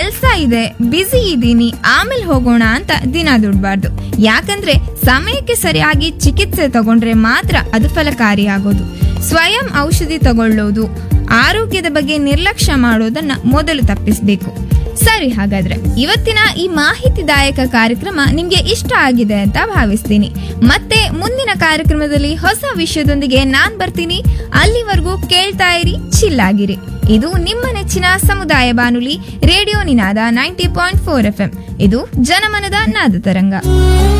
ಕೆಲ್ಸ ಇದೆ ಬ್ಯುಸಿ ಇದ್ದೀನಿ ಆಮೇಲೆ ಹೋಗೋಣ ಅಂತ ದಿನ ದುಡ್ಬಾರ್ದು ಯಾಕಂದ್ರೆ ಸಮಯಕ್ಕೆ ಸರಿಯಾಗಿ ಚಿಕಿತ್ಸೆ ತಗೊಂಡ್ರೆ ಮಾತ್ರ ಅದು ಫಲಕಾರಿಯಾಗೋದು ಸ್ವಯಂ ಔಷಧಿ ತಗೊಳ್ಳೋದು ಆರೋಗ್ಯದ ಬಗ್ಗೆ ನಿರ್ಲಕ್ಷ್ಯ ಮಾಡೋದನ್ನ ಮೊದಲು ತಪ್ಪಿಸಬೇಕು ಸರಿ ಹಾಗಾದ್ರೆ ಇವತ್ತಿನ ಈ ಮಾಹಿತಿದಾಯಕ ಕಾರ್ಯಕ್ರಮ ನಿಮ್ಗೆ ಇಷ್ಟ ಆಗಿದೆ ಅಂತ ಭಾವಿಸ್ತೀನಿ ಮತ್ತೆ ಮುಂದಿನ ಕಾರ್ಯಕ್ರಮದಲ್ಲಿ ಹೊಸ ವಿಷಯದೊಂದಿಗೆ ನಾನ್ ಬರ್ತೀನಿ ಅಲ್ಲಿವರೆಗೂ ಕೇಳ್ತಾ ಇರಿ ಚಿಲ್ಲಾಗಿರಿ ಇದು ನಿಮ್ಮ ನೆಚ್ಚಿನ ಸಮುದಾಯ ಬಾನುಲಿ radio Ninada ninety point four F ಇದು ಜನಮನದ ನಾದ ತರಂಗ